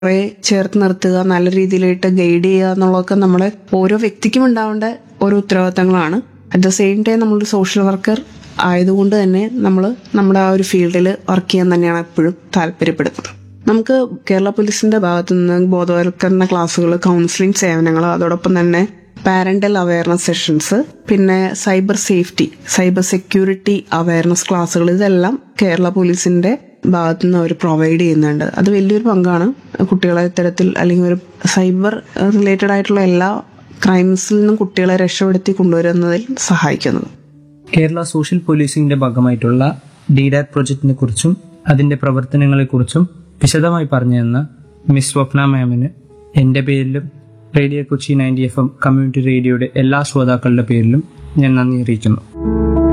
കുറെ ചേർത്ത് നിർത്തുക നല്ല രീതിയിലായിട്ട് ഗൈഡ് ചെയ്യുക എന്നുള്ളതൊക്കെ നമ്മളെ ഓരോ വ്യക്തിക്കും ഉണ്ടാവേണ്ട ഓരോ ഉത്തരവാദിത്തങ്ങളാണ് അറ്റ് ദ സെയിം ടൈം നമ്മൾ സോഷ്യൽ വർക്കർ ആയതുകൊണ്ട് തന്നെ നമ്മൾ നമ്മുടെ ആ ഒരു ഫീൽഡിൽ വർക്ക് ചെയ്യാൻ തന്നെയാണ് എപ്പോഴും താല്പര്യപ്പെടുന്നത് നമുക്ക് കേരള പോലീസിന്റെ ഭാഗത്തു നിന്ന് ബോധവൽക്കരണ ക്ലാസ്സുകൾ കൗൺസിലിംഗ് സേവനങ്ങൾ അതോടൊപ്പം തന്നെ പാരന്റൽ അവയർനെസ് സെഷൻസ് പിന്നെ cyber safety cyber security awareness ക്ലാസ്സുകൾ ഇതെല്ലാം കേരള പോലീസിന്റെ ഭാഗത്തു നിന്ന് അവർ പ്രൊവൈഡ് ചെയ്യുന്നുണ്ട് അത് വലിയൊരു പങ്കാണ് കുട്ടികളെ ഇത്തരത്തിൽ അല്ലെങ്കിൽ ഒരു സൈബർ റിലേറ്റഡ് ആയിട്ടുള്ള എല്ലാ ക്രൈംസിൽ നിന്നും കുട്ടികളെ രക്ഷപ്പെടുത്തി കൊണ്ടുവരുന്നതിൽ സഹായിക്കുന്നത് കേരള സോഷ്യൽ പോലീസിംഗിന്റെ ഭാഗമായിട്ടുള്ള ഡിഡാറ്റ് പ്രൊജക്ടിനെ കുറിച്ചും അതിന്റെ പ്രവർത്തനങ്ങളെക്കുറിച്ചും വിശദമായി പറഞ്ഞു തന്ന മിസ് സ്വപ്ന മാമിന് എന്റെ പേരിലും radio Kochi ninety F M community റേഡിയോയുടെ എല്ലാ ശ്രോതാക്കളുടെ പേരിലും ഞാൻ നന്ദി അറിയിക്കുന്നു